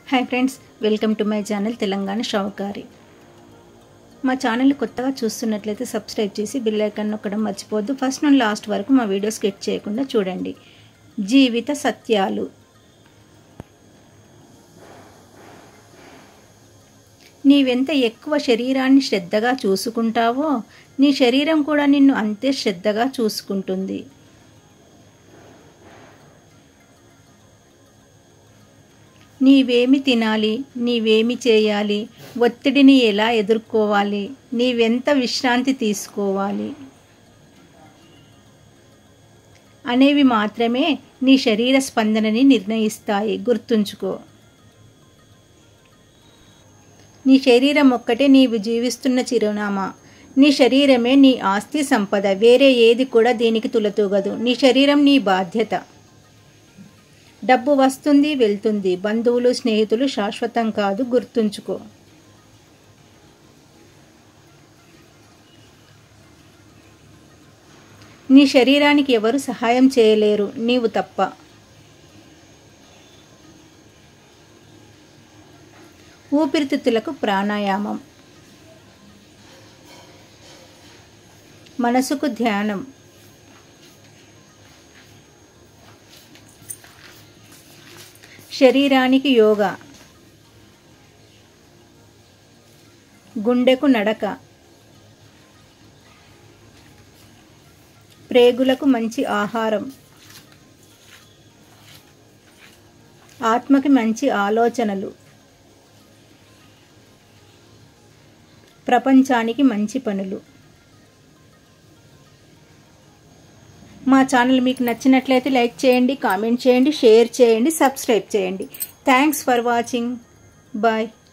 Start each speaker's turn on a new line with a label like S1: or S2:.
S1: hi friends welcome to my channel Telangana షావుకారి మా channel కొత్తగా చూస్తున్నట్లయితే సబ్స్క్రైబ్ చేసి బిల్ ఐకాన్ నొక్కడం మర్చిపోవద్దు ఫస్ట్ నుండి లాస్ట్ వరకు మా వీడియో స్కిప్ చేయకుండా చూడండి జీవిత సత్యాలు నీవెంత ఎక్కువ శరీరాన్ని శ్రద్ధగా చూసుకుంటావో నీ శరీరం కూడా నిన్ను అంతే శ్రద్ధగా చూసుకుంటుంది నీవేమి తినాలి నీవేమి చేయాలి ఒత్తిడిని ఎలా ఎదుర్కోవాలి నీవెంత విశ్రాంతి తీసుకోవాలి అనేవి మాత్రమే నీ శరీర స్పందనని నిర్ణయిస్తాయి గుర్తుంచుకో నీ శరీరం ఒక్కటే నీవు జీవిస్తున్న చిరునామా నీ శరీరమే నీ ఆస్తి సంపద వేరే ఏది కూడా దీనికి తులతూగదు నీ శరీరం నీ బాధ్యత డబ్బు వస్తుంది వెళ్తుంది బంధువులు స్నేహితులు శాశ్వతం కాదు గుర్తుంచుకో నీ శరీరానికి ఎవరు సహాయం చేయలేరు నీవు తప్ప ఊపిరితిత్తులకు ప్రాణాయామం మనసుకు ధ్యానం శరీరానికి యోగా గుండెకు నడక ప్రేగులకు మంచి ఆహారం ఆత్మకి మంచి ఆలోచనలు ప్రపంచానికి మంచి పనులు మా ఛానల్ మీకు నచ్చినట్లయితే లైక్ చేయండి కామెంట్ చేయండి షేర్ చేయండి సబ్స్క్రైబ్ చేయండి థ్యాంక్స్ ఫర్ వాచింగ్ బాయ్